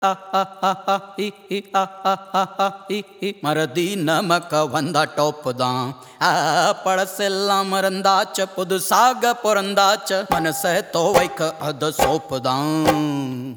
மறதி நமக்க வந்தா டோப்பு தான் பழசெல்லாம் மறந்தாச்ச புதுசாக பிறந்தாச்ச மனசை துவைக்க அது சோப்பு தான்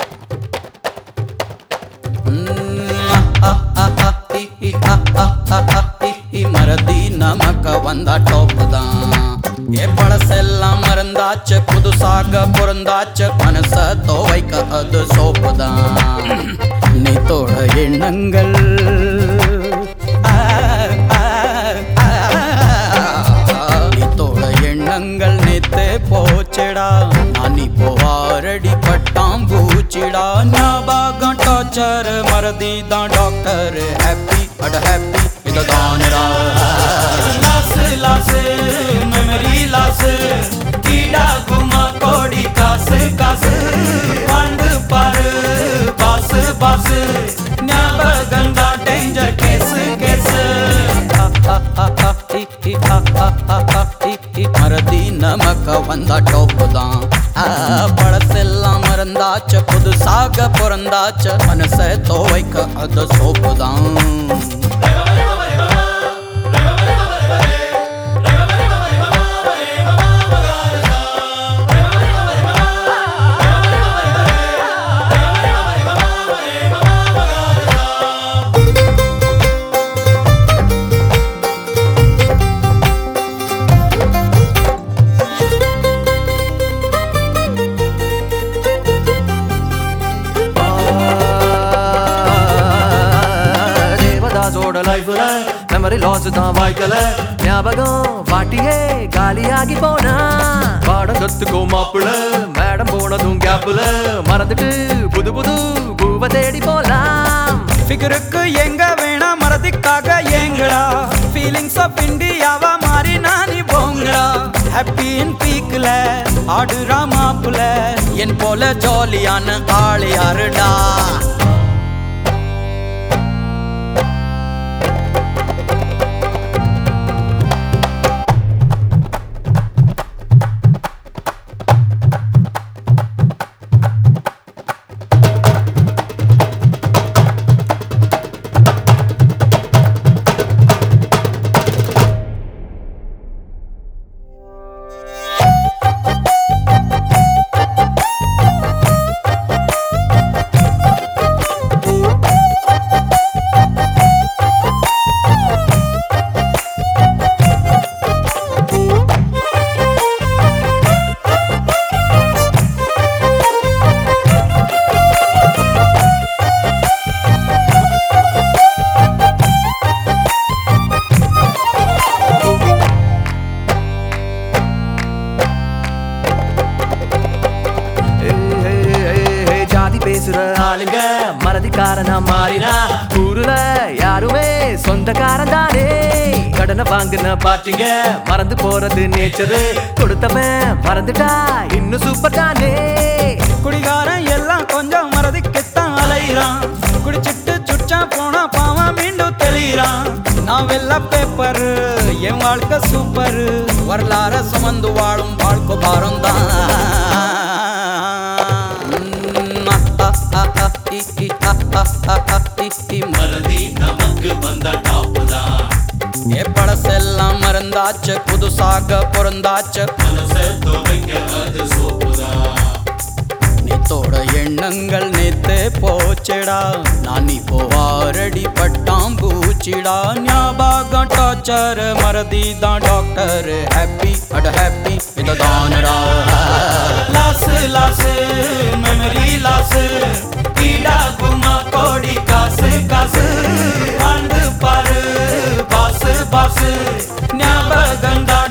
மறதி நமக்க வந்தா டோப்பு தான் ஏ பழசெல்லாம் மறந்தாச்சு புதுசாக பிறந்தாச்சு மனச துவைக்க அது சோப்பு தான் நீ தோட எண்ணங்கள் ஆ, ஆ, ஆ, நீ தோட எண்ணங்கள் நேத்தே போச்சடா நான் இப்போ ஆரடி பட்டாம் பூச்சிடா ஞாபகம் டார்ச்சர் மறதி தான் டாக்டர் ஹாப்பி அட ஹாப்பி இதுதானடா லாஸ் லாஸ் மெமரி லாஸ் கீடா குமா கோடி காசு காசு வாழ்ந்து பாரு பாசு பாசு ஞாபகம் தான் டேஞ்சர் கேசு கேசு மறதி நமக்க வந்தா டோப்பு தான் பழசெல்லாம் மறந்தாச்ச புதுசாக பிறந்தாச்ச மனசை துவைக்க அது சோப்பு தான் தேவதாசோட லைஃப்ல மெமரி லாஸ் தான் வாய்க்கல ஞாபகம் பாட்டியே காலியாகி போனா பாடம் கத்துக்கோ மாப்பிள மேடம் போனதும் கேப்ல மறந்துட்டு புது புது பூவை தேடி போலாம் ஃபிகருக்கு எங்க வேணா மறதிக்காக ஏங்கடா ஃபீலிங்ஸ் ஆஃப் இந்தியாவா மாறி நானி போங்கடா ஹாப்பி இன் பீக்ல ஆடுறா மாப்புல என் போல ஜாலியான ஆள் யாருடா ஏய், ஏய், ஏய், ஏய், ஜாதி பேசுற ஆளுங்க மறதிக்காரனா மாறினா ஊருல யாருமே சொந்தக்காரன் தானே கடனை வாங்கின பாட்டிங்க மறந்து போறது நேச்சரு கொடுத்தவன் மறந்துட்டா இன்னும் சூப்பர் தானே குடிகாரன் எல்லாம் கொஞ்சம் மறதிக்குத்தான் அலைகிறான் குடிச்சிட்டு சுச்சா போனா பாவம் மீண்டும் தெளிகிறான் நான் வெள்ள பேப்பர் என் வாழ்க்கை சூப்பர் வரலாற சுமந்து வாழும் வாழ்க்கை பாரம் மறதி நமக்கு வந்த டாப்பு தான் ஏ பழசெல்லாம் மறந்தாச்சு புதுசாக பிறந்தாச்சு மனசை துவைக்க அது சோப்பு தான் நீத்தோட எண்ணங்கள் நேத்தே போச்சடா நான் இப்போ ஆரடி பட்டாம் பூச்சிடா ஞாபகம் டார்ச்சர் மறதி தான் டாக்டர் ஹாப்பி அட ஹாப்பி இதுதானடா லாஸ் லாஸ் மெமரி லாஸ் கீடா குமா கோடி காசு காசு ஆண்டு பாரு பாசு பாசு ஞாபகம் தான்